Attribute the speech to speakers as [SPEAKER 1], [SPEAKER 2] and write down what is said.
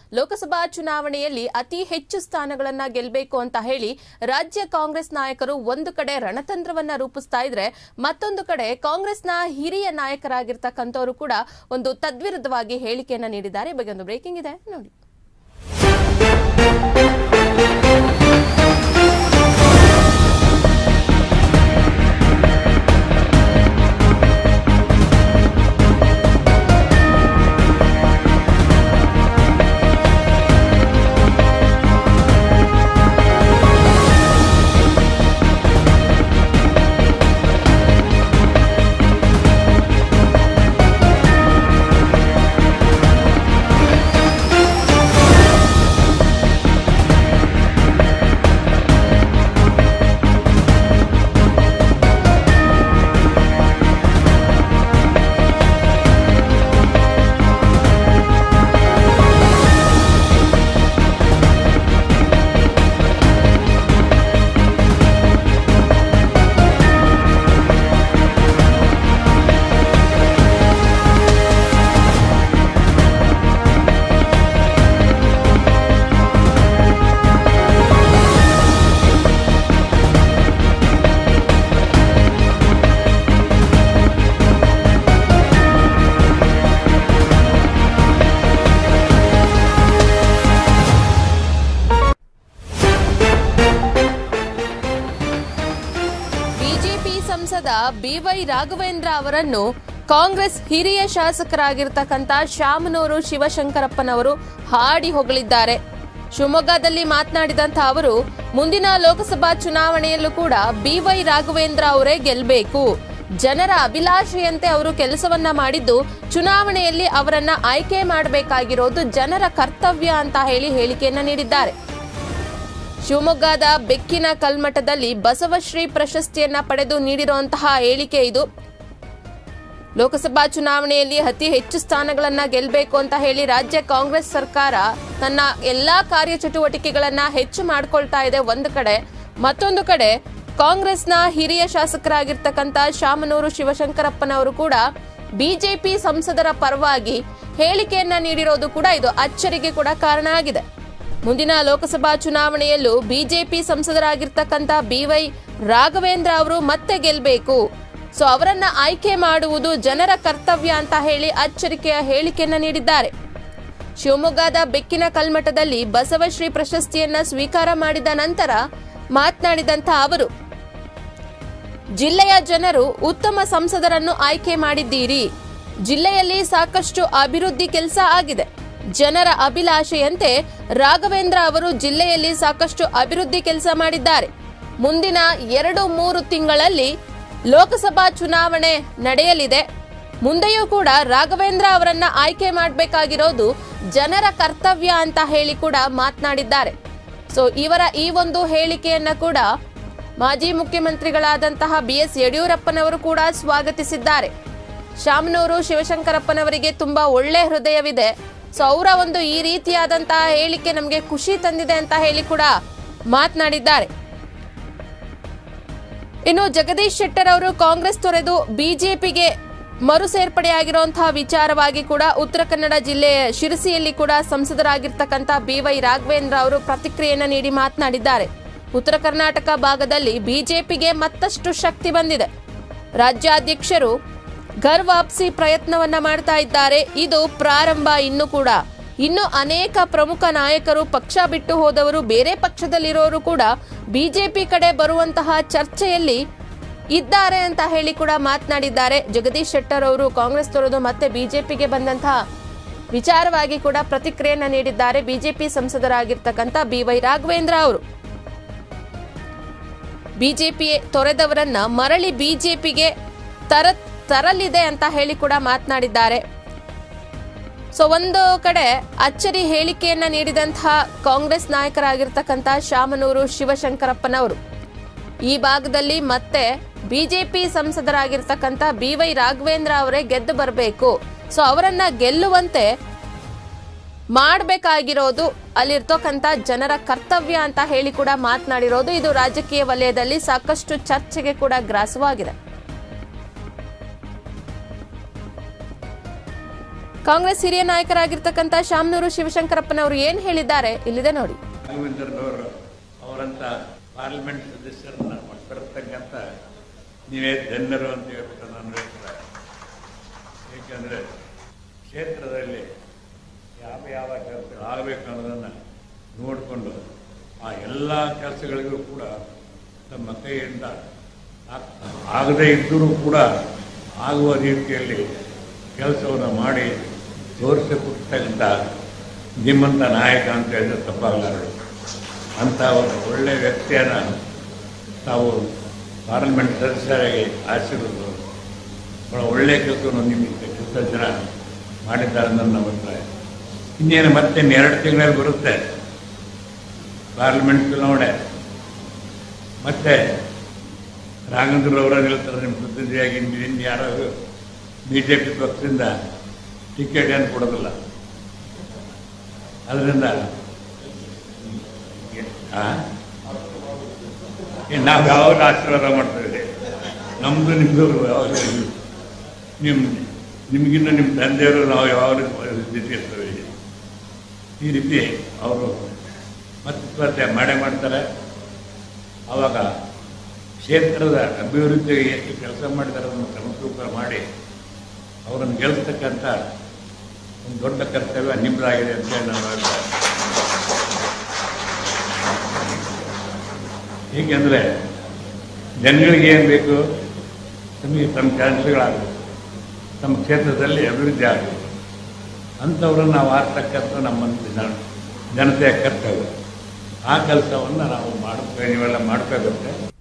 [SPEAKER 1] ಲೋಕಸಭಾ ಚುನಾವಣೆಯಲ್ಲಿ ಅತಿ ಹೆಚ್ಚು ಸ್ಥಾನಗಳನ್ನ ಗೆಲ್ಲಬೇಕು ಅಂತ ಹೇಳಿ ರಾಜ್ಯ ಕಾಂಗ್ರೆಸ್ ನಾಯಕರು ಒಂದು ಕಡೆ ರಣತಂತ್ರವನ್ನ ರೂಪಿಸ್ತಾ ಇದ್ರೆ ಮತ್ತೊಂದು ಕಡೆ ಕಾಂಗ್ರೆಸ್ನ ಹಿರಿಯ ನಾಯಕರಾಗಿರ್ತಕ್ಕಂಥವರು ಕೂಡ ಒಂದು ತದ್ವಿರುದ್ಧವಾಗಿ ಹೇಳಿಕೆಯನ್ನ ನೀಡಿದ್ದಾರೆ ಈ ಬಗ್ಗೆ ಒಂದು ಬ್ರೇಕಿಂಗ್ ಇದೆ ನೋಡಿ ಬಿಜೆಪಿ ಸಂಸದ ಬಿವೈ ರಾಘವೇಂದ್ರ ಅವರನ್ನು ಕಾಂಗ್ರೆಸ್ ಹಿರಿಯ ಶಾಸಕರಾಗಿರ್ತಕ್ಕಂಥ ಶಾಮನೂರು ಶಿವಶಂಕರಪ್ಪನವರು ಹಾಡಿ ಹೊಗಳಿದ್ದಾರೆ ಶಿವಮೊಗ್ಗದಲ್ಲಿ ಮಾತನಾಡಿದಂಥ ಅವರು ಮುಂದಿನ ಲೋಕಸಭಾ ಚುನಾವಣೆಯಲ್ಲೂ ಕೂಡ ಬಿವೈ ರಾಘವೇಂದ್ರ ಅವರೇ ಗೆಲ್ಲಬೇಕು ಜನರ ಅಭಿಲಾಷೆಯಂತೆ ಅವರು ಕೆಲಸವನ್ನ ಮಾಡಿದ್ದು ಚುನಾವಣೆಯಲ್ಲಿ ಅವರನ್ನ ಆಯ್ಕೆ ಮಾಡಬೇಕಾಗಿರೋದು ಜನರ ಕರ್ತವ್ಯ ಅಂತ ಹೇಳಿ ಹೇಳಿಕೆಯನ್ನ ನೀಡಿದ್ದಾರೆ ಶಿವಮೊಗ್ಗದ ಬೆಕ್ಕಿನ ಕಲ್ಮಠದಲ್ಲಿ ಬಸವಶ್ರೀ ಪ್ರಶಸ್ತಿಯನ್ನ ಪಡೆದು ನೀಡಿರುವಂತಹ ಹೇಳಿಕೆ ಇದು ಲೋಕಸಭಾ ಚುನಾವಣೆಯಲ್ಲಿ ಅತಿ ಹೆಚ್ಚು ಸ್ಥಾನಗಳನ್ನ ಗೆಲ್ಲಬೇಕು ಅಂತ ಹೇಳಿ ರಾಜ್ಯ ಕಾಂಗ್ರೆಸ್ ಸರ್ಕಾರ ತನ್ನ ಎಲ್ಲಾ ಕಾರ್ಯಚಟುವಟಿಕೆಗಳನ್ನ ಹೆಚ್ಚು ಮಾಡ್ಕೊಳ್ತಾ ಇದೆ ಒಂದು ಕಡೆ ಮತ್ತೊಂದು ಕಡೆ ಕಾಂಗ್ರೆಸ್ನ ಹಿರಿಯ ಶಾಸಕರಾಗಿರ್ತಕ್ಕಂಥ ಶಾಮನೂರು ಶಿವಶಂಕರಪ್ಪನವರು ಕೂಡ ಬಿಜೆಪಿ ಸಂಸದರ ಪರವಾಗಿ ಹೇಳಿಕೆಯನ್ನ ನೀಡಿರೋದು ಕೂಡ ಇದು ಅಚ್ಚರಿಗೆ ಕೂಡ ಕಾರಣ ಆಗಿದೆ ಮುಂದಿನ ಲೋಕಸಭಾ ಚುನಾವಣೆಯಲ್ಲೂ ಬಿಜೆಪಿ ಸಂಸದರಾಗಿರ್ತಕ್ಕಂಥ ಬಿವೈ ರಾಘವೇಂದ್ರ ಅವರು ಮತ್ತೆ ಗೆಲ್ಲಬೇಕು ಸೊ ಅವರನ್ನ ಆಯ್ಕೆ ಮಾಡುವುದು ಜನರ ಕರ್ತವ್ಯ ಅಂತ ಹೇಳಿ ಅಚ್ಚರಿಕೆಯ ಹೇಳಿಕೆಯನ್ನ ನೀಡಿದ್ದಾರೆ ಶಿವಮೊಗ್ಗದ ಬೆಕ್ಕಿನ ಕಲ್ಮಠದಲ್ಲಿ ಬಸವಶ್ರೀ ಪ್ರಶಸ್ತಿಯನ್ನ ಸ್ವೀಕಾರ ಮಾಡಿದ ನಂತರ ಮಾತನಾಡಿದಂಥ ಅವರು ಜಿಲ್ಲೆಯ ಜನರು ಉತ್ತಮ ಸಂಸದರನ್ನು ಆಯ್ಕೆ ಮಾಡಿದ್ದೀರಿ ಜಿಲ್ಲೆಯಲ್ಲಿ ಸಾಕಷ್ಟು ಅಭಿವೃದ್ಧಿ ಕೆಲಸ ಆಗಿದೆ ಜನರ ಅಭಿಲಾಷೆಯಂತೆ ರಾಘವೇಂದ್ರ ಅವರು ಜಿಲ್ಲೆಯಲ್ಲಿ ಸಾಕಷ್ಟು ಅಭಿವೃದ್ಧಿ ಕೆಲಸ ಮಾಡಿದ್ದಾರೆ ಮುಂದಿನ ಎರಡು ಮೂರು ತಿಂಗಳಲ್ಲಿ ಲೋಕಸಭಾ ಚುನಾವಣೆ ನಡೆಯಲಿದೆ ಮುಂದೆಯೂ ಕೂಡ ರಾಘವೇಂದ್ರ ಅವರನ್ನ ಆಯ್ಕೆ ಮಾಡಬೇಕಾಗಿರೋದು ಜನರ ಕರ್ತವ್ಯ ಅಂತ ಹೇಳಿ ಕೂಡ ಮಾತನಾಡಿದ್ದಾರೆ ಸೊ ಇವರ ಈ ಒಂದು ಹೇಳಿಕೆಯನ್ನ ಕೂಡ ಮಾಜಿ ಮುಖ್ಯಮಂತ್ರಿಗಳಾದಂತಹ ಬಿ ಎಸ್ ಯಡಿಯೂರಪ್ಪನವರು ಕೂಡ ಸ್ವಾಗತಿಸಿದ್ದಾರೆ ಶಾಮನೂರು ಶಿವಶಂಕರಪ್ಪನವರಿಗೆ ತುಂಬಾ ಒಳ್ಳೆ ಹೃದಯವಿದೆ ಸೊ ಅವರ ಒಂದು ಈ ರೀತಿಯಾದಂತಹ ಹೇಳಿಕೆ ನಮಗೆ ಖುಷಿ ತಂದಿದೆ ಅಂತ ಹೇಳಿ ಕೂಡ ಮಾತನಾಡಿದ್ದಾರೆ ಇನ್ನು ಜಗದೀಶ್ ಶೆಟ್ಟರ್ ಅವರು ಕಾಂಗ್ರೆಸ್ ತೊರೆದು ಬಿಜೆಪಿಗೆ ಮರು ಸೇರ್ಪಡೆಯಾಗಿರುವಂತಹ ವಿಚಾರವಾಗಿ ಕೂಡ ಉತ್ತರ ಕನ್ನಡ ಜಿಲ್ಲೆಯ ಶಿರಸಿಯಲ್ಲಿ ಕೂಡ ಸಂಸದರಾಗಿರ್ತಕ್ಕಂಥ ಬಿವೈ ರಾಘವೇಂದ್ರ ಅವರು ಪ್ರತಿಕ್ರಿಯೆಯನ್ನ ನೀಡಿ ಮಾತನಾಡಿದ್ದಾರೆ ಉತ್ತರ ಕರ್ನಾಟಕ ಭಾಗದಲ್ಲಿ ಬಿಜೆಪಿಗೆ ಮತ್ತಷ್ಟು ಶಕ್ತಿ ಬಂದಿದೆ ರಾಜ್ಯಾಧ್ಯಕ್ಷರು ಘರ್ ವಾಪಸಿ ಪ್ರಯತ್ನವನ್ನ ಮಾಡ್ತಾ ಇದ್ದಾರೆ ಇದು ಪ್ರಾರಂಭ ಇನ್ನು ಕೂಡ ಇನ್ನು ಅನೇಕ ಪ್ರಮುಖ ನಾಯಕರು ಪಕ್ಷ ಬಿಟ್ಟು ಹೋದವರು ಬೇರೆ ಪಕ್ಷದಲ್ಲಿರೋರು ಕೂಡ ಬಿಜೆಪಿ ಕಡೆ ಬರುವಂತಹ ಚರ್ಚೆಯಲ್ಲಿ ಇದ್ದಾರೆ ಅಂತ ಹೇಳಿ ಕೂಡ ಮಾತನಾಡಿದ್ದಾರೆ ಜಗದೀಶ್ ಶೆಟ್ಟರ್ ಅವರು ಕಾಂಗ್ರೆಸ್ ತೊರೆದು ಮತ್ತೆ ಬಿಜೆಪಿಗೆ ಬಂದಂತಹ ವಿಚಾರವಾಗಿ ಕೂಡ ಪ್ರತಿಕ್ರಿಯೆಯನ್ನ ನೀಡಿದ್ದಾರೆ ಬಿಜೆಪಿ ಸಂಸದರಾಗಿರ್ತಕ್ಕಂಥ ಬಿ ವೈ ರಾಘವೇಂದ್ರ ಅವರು ಬಿಜೆಪಿ ತೊರೆದವರನ್ನ ಮರಳಿ ಬಿಜೆಪಿಗೆ ತರ ತರಲಿದೆ ಅಂತ ಹೇಳಿ ಕೂಡ ಮಾತನಾಡಿದ್ದಾರೆ ಸೊ ಒಂದು ಕಡೆ ಅಚ್ಚರಿ ಹೇಳಿಕೆಯನ್ನ ನೀಡಿದಂತಹ ಕಾಂಗ್ರೆಸ್ ನಾಯಕರಾಗಿರ್ತಕ್ಕಂಥ ಶಾಮನೂರು ಶಿವಶಂಕರಪ್ಪನವರು ಈ ಭಾಗದಲ್ಲಿ ಮತ್ತೆ ಬಿಜೆಪಿ ಸಂಸದರಾಗಿರ್ತಕ್ಕಂಥ ಬಿ ವೈ ರಾಘವೇಂದ್ರ ಅವರೇ ಗೆದ್ದು ಬರಬೇಕು ಸೊ ಅವರನ್ನ ಗೆಲ್ಲುವಂತೆ ಮಾಡಬೇಕಾಗಿರೋದು ಅಲ್ಲಿರ್ತಕ್ಕಂಥ ಜನರ ಕರ್ತವ್ಯ ಅಂತ ಹೇಳಿ ಕೂಡ ಮಾತನಾಡಿರೋದು ಇದು ರಾಜಕೀಯ ವಲಯದಲ್ಲಿ ಸಾಕಷ್ಟು ಚರ್ಚೆಗೆ ಕೂಡ ಗ್ರಾಸವಾಗಿದೆ ಕಾಂಗ್ರೆಸ್ ಹಿರಿಯ ನಾಯಕರಾಗಿರ್ತಕ್ಕಂಥ ಶಾಮನೂರು ಶಿವಶಂಕರಪ್ಪನವರು ಏನ್ ಹೇಳಿದ್ದಾರೆ ಇಲ್ಲಿದೆ ನೋಡಿ
[SPEAKER 2] ರಾಘವೇಂದ್ರನವರು ಅವರಂತ ಪಾರ್ಲಿಮೆಂಟ್ ಸದಸ್ಯರನ್ನ ತರ್ತಕ್ಕಂಥ ನೀವೇ ಧನ್ಯರು ಅಂತ ಹೇಳ್ಬಿಟ್ಟು ನನ್ನ ಅಭಿಪ್ರಾಯ ಏಕೆಂದರೆ ಕ್ಷೇತ್ರದಲ್ಲಿ ಯಾವ ಯಾವ ಕೆಲಸಗಳು ಆಗಬೇಕು ಅನ್ನೋದನ್ನು ನೋಡಿಕೊಂಡು ಆ ಎಲ್ಲ ಕೆಲಸಗಳಿಗೂ ಕೂಡ ತಮ್ಮ ಕೈಯಿಂದ ಆಗ್- ಆಗದೇ ಇದ್ದರೂ ಕೂಡ ಆಗುವ ರೀತಿಯಲ್ಲಿ ಕೆಲಸವನ್ನು ಮಾಡಿ ತೋರಿಸಿಕೊಡ್ತಕ್ಕಂಥ ನಿಮ್ಮಂಥ ನಾಯಕ ಅಂತ ಹೇಳಿದ್ರೆ ತಪ್ಪಾಗಲಾರದು ಅಂಥ ಒಂದು ಒಳ್ಳೆಯ ವ್ಯಕ್ತಿಯನ್ನು ತಾವು ಪಾರ್ಲಿಮೆಂಟ್ ಸದಸ್ಯರಾಗಿ ಆರಿಸಿರೋದು ಬಹಳ ಒಳ್ಳೆಯ ಕೆಲಸವನ್ನು ನಿಮಗೆ ಕೆಲಸ ಜನ ಮಾಡಿದ್ದಾರೆ ನನ್ನ ಅಭಿಪ್ರಾಯ ಇನ್ನೇನು ಮತ್ತೆ ಎರಡು ತಿಂಗಳಲ್ಲಿ ಬರುತ್ತೆ ಪಾರ್ಲಿಮೆಂಟ್ ಚುನಾವಣೆ ಮತ್ತೆ ರಾಘವೇಂದ್ರವರ ನಿಲ್ತಾರೆ ನಿಮ್ಮ ಪ್ರತಿನಿಧಿಯಾಗಿ ಇನ್ನು ಯಾರು ಬಿ ಜೆ ಪಿ ಪಕ್ಷದಿಂದ ಟಿಕೆಟ್ ಏನು ಕೊಡೋದಿಲ್ಲ ಅದರಿಂದ ಆ? ಏ, ನಾವು ಯಾವಾಗ ಆಶೀರ್ವಾದ ಮಾಡ್ತೇವೆ ನಮ್ಮದು ನಿಮ್ಮದು ಯಾವಾಗ ನಿಮ್ಮ ನಿಮಗಿನ್ನ ನಿಮ್ಮ ತಂದೆಯವರು ನಾವು ಯಾವಾಗ ಇರ್ತೇವೆ ಈ ರೀತಿ ಅವರು ಮತ್ತೆ ಸ್ಪರ್ಧೆ ಮಾಡೇ ಮಾಡ್ತಾರೆ ಆವಾಗ ಕ್ಷೇತ್ರದ ಅಭಿವೃದ್ಧಿಗೆ ಎಷ್ಟು ಕೆಲಸ ಮಾಡಿದ್ದಾರೆ ಅದನ್ನು ಸಮತೂಕ ಮಾಡಿ ಅವರನ್ನು ಗೆಲ್ಲಿಸ್ತಕ್ಕಂಥ ಒಂದು ದೊಡ್ಡ ಕರ್ತವ್ಯ ನಿಮ್ಮದಾಗಿದೆ ಅಂತ ಹೇಳಿ ನನ್ನ ಅಭಿಪ್ರಾಯ ಹೀಗೆಂದರೆ ಜನಗಳಿಗೆ ಏನು ಬೇಕು ನಮಗೆ ತಮ್ಮ ಕೆಲಸಗಳಾಗಬೇಕು ನಮ್ಮ ಕ್ಷೇತ್ರದಲ್ಲಿ ಅಭಿವೃದ್ಧಿ ಆಗಬೇಕು ಅಂಥವ್ರನ್ನ ನಾವು ಆರ್ತಕ್ಕಂಥ ನಮ್ಮ ಜನ ಜನತೆಯ ಕರ್ತವ್ಯ ಆ ಕೆಲಸವನ್ನು ನಾವು ಮಾಡ್ತೇವೆ ನೀವೆಲ್ಲ ಮಾಡ್ಕೋಬೇಕು